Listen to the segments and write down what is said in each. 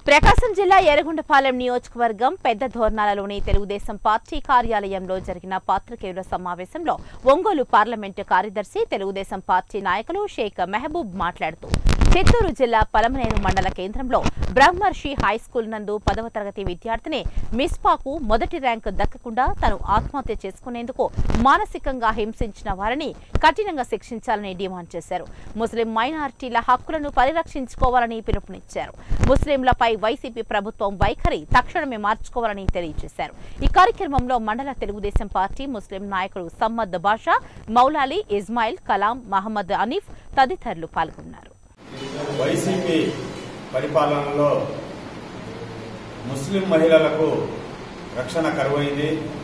ప్రకాశం జిల్లా ఎర్రగొండపాలెం నియోజకవర్గం పెద్ద ధోర్నాలలోని తెలుగుదేశం పార్టీ కార్యాలయంలో జరిగిన పాత్రికేయుల సమావేశంలో ఒంగోలు పార్లమెంటు కార్యదర్శి తెలుగుదేశం పార్టీ నాయకులు షేక్ మెహబూబ్ మాట్లాడుతూ చిత్తూరు జిల్లా పలమనేరు మండల కేంద్రంలో బ్రహ్మర్షి హై స్కూల్ నందు పదవ తరగతి విద్యార్థిని మిస్పాకు మొదటి ర్యాంకు దక్కకుండా తను ఆత్మహత్య చేసుకునేందుకు మానసికంగా హింసించిన వారిని కఠినంగా శిక్షించాలని డిమాండ్ చేశారు ముస్లిం మైనారిటీల హక్కులను పరిరక్షించుకోవాలని పిలుపునిచ్చారు ముస్లింలపై వైసీపీ ప్రభుత్వం వైఖరి తక్షణమే మార్చుకోవాలని తెలియజేశారు ఈ కార్యక్రమంలో మండల తెలుగుదేశం పార్టీ ముస్లిం నాయకుడు సమ్మద్ బాషా మౌలాలి ఇస్మాయిల్ కలాం మహమ్మద్ అనీఫ్ తదితరులు పాల్గొన్నారు వైసీపీ పరిపాలనలో ముస్లిం మహిళలకు రక్షణ కరువైంది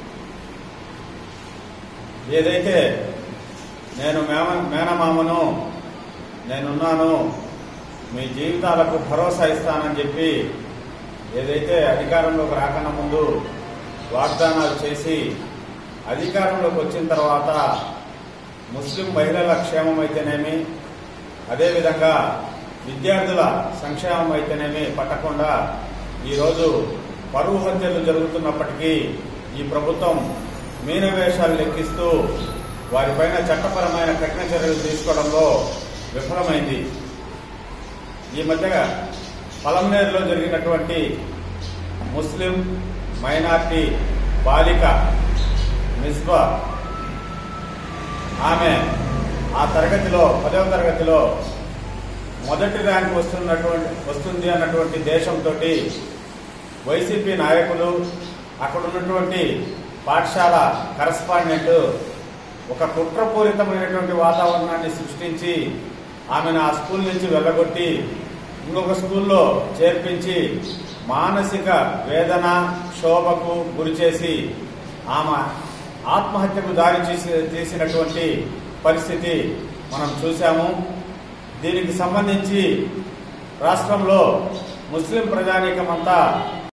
ఏదైతే నేను మేమ మేనమామను నేనున్నాను మీ జీవితాలకు భరోసా ఇస్తానని చెప్పి ఏదైతే అధికారంలోకి రాకన్నా ముందు వాగ్దానాలు చేసి అధికారంలోకి వచ్చిన తర్వాత ముస్లిం మహిళల క్షేమం అయితేనేమి అదేవిధంగా విద్యార్థుల సంక్షేమం అయితేనేమి పట్టకుండా ఈరోజు పరువు హత్యలు జరుగుతున్నప్పటికీ ఈ ప్రభుత్వం మీనవేషాలు లెక్కిస్తూ వారిపైన చట్టపరమైన కఠిన చర్యలు తీసుకోవడంలో విఫలమైంది ఈ మధ్య పలంనేరులో జరిగినటువంటి ముస్లిం మైనార్టీ బాలిక మిస్బా ఆమె ఆ తరగతిలో పదవ తరగతిలో మొదటి ర్యాంక్ వస్తున్నటువంటి వస్తుంది అన్నటువంటి దేశంతో వైసీపీ నాయకులు అక్కడ ఉన్నటువంటి పాఠశాల కరస్పాండెంట్ ఒక కుట్రపూరితమైనటువంటి వాతావరణాన్ని సృష్టించి ఆమెను ఆ స్కూల్ నుంచి వెళ్ళగొట్టి ఇంకొక స్కూల్లో చేర్పించి మానసిక వేదన శోభకు గురిచేసి ఆమె ఆత్మహత్యకు దారి చేసి చేసినటువంటి పరిస్థితి మనం చూశాము దీనికి సంబంధించి రాష్ట్రంలో ముస్లిం ప్రజానీకమంతా